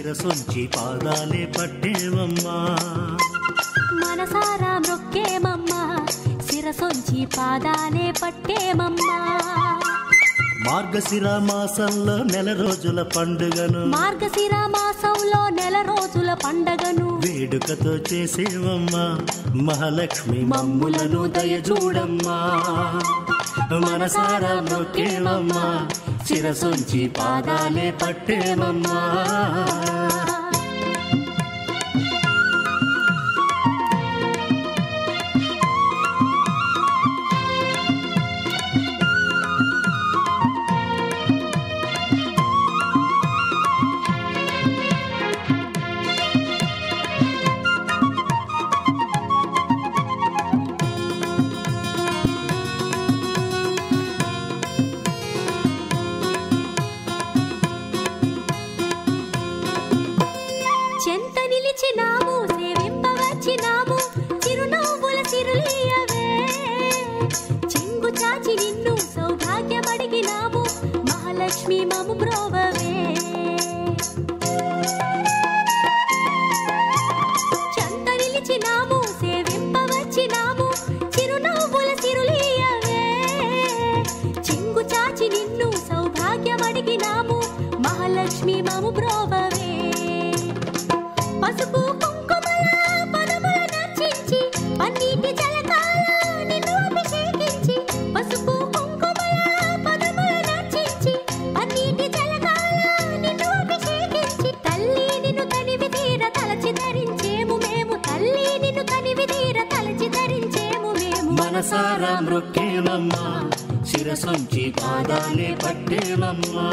శిరసొంచి పాదాలే పట్టేవమ్మా మనసారా మొక్కేమమ్మా శిరసొంచి పాదాలే పట్టేమమ్మా మార్గశిర మాసంలో నెల రోజుల పండుగను మార్గశిర మాసంలో నెల రోజుల పండగను వేడుకతో చేసేవమ్మా మహాలక్ష్మి మమ్ములను దయచూడమ్మా మనసారా మొక్కేవమ్మా శిరసొంచి పాదాలే పట్టేవమ్మా చెంత నిలిచినాము సేవింపవచ్చినాము చిరునవ్వుల సిరులీయవే చెంగు చాచి నిన్ను సౌభాగ్యమడిగినాము మహాలక్ష్మి మము బ్రోవవే చెంత నిలిచినాము సేవింపవచ్చినాము చిరునవ్వుల సిరులీయవే చెంగు చాచి నిన్ను సౌభాగ్యమడిగినాము మహాలక్ష్మి మము బ్రోవవే పసుపు కుంకుమల పదముల నర్చించి పన్నీటి జలకాల నిన్ను అభిషేకించి పసుపు కుంకుమల పదముల నర్చించి పన్నీటి జలకాల నిన్ను అభిషేకించి తల్లి నిన్ను తనివి తీర తలచి ధరించేము మేము తల్లి నిన్ను తనివి తీర తలచి ధరించేము మేము మనసారా మృక్కేవమ్మా శిరసొంచి పాదాలే పట్టేవమ్మా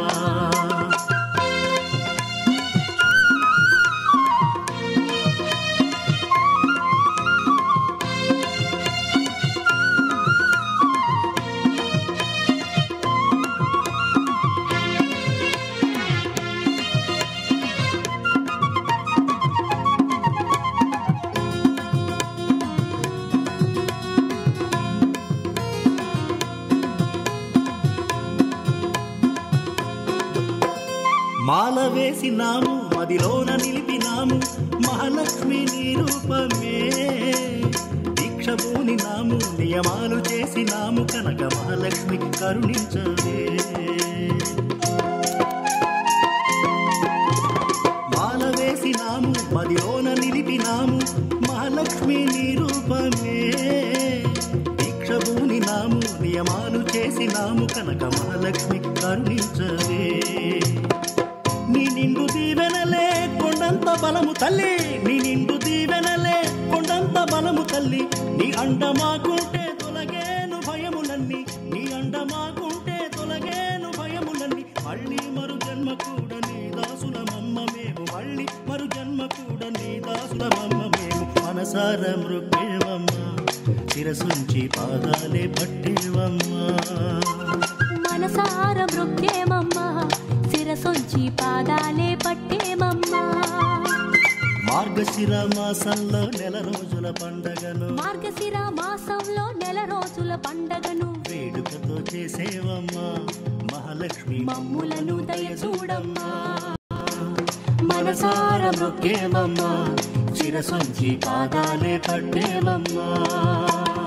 మాల వేసినాము మదిలోన నిలిపినాము మహాలక్ష్మి నీ రూపమే దీక్ష పూనినాము నియమాలు చేసినాము కనక మహాలక్ష్మి కరుణించవే మాల వేసినాము మదిలోన నిలిపినాము మహాలక్ష్మి నీ రూపమే దీక్ష పూనినాము నియమాలు చేసినాము కనక మహాలక్ష్మి కరుణించవే నీ నిండు దీవెనలే కొండంత బలము తల్లి నీ నిండు దీవెనలే కొండంత బలము తల్లి నీ అండ మాకుంటే తొలగేను భయములన్నీ నీ అండ మాకుంటే తొలగేను భయములన్నీ మళ్ళీ మరు జన్మ కూడా నీ దాసులమమ్మ మేము మళ్ళీ మరు జన్మ కూడా నీ దాసులమమ్మ మేము మనసార మృగేవమ్మా శిరసుంచి పాదాలే పట్టేవమ్మా మనసార మృక్కేమమ్మా శిరసొంచి పాదాలే పట్టేమమ్మా మార్గశిర మాసంలో నెల రోజుల పండగను మార్గశిర మాసంలో నెల రోజుల పండగను వేడుకతో చేసేవమ్మా మహాలక్ష్మి మమ్ములను దయచూడమ్మా మనసార మొక్కేవమ్మా శిరసొంచి పాదాలే పట్టేవమ్మా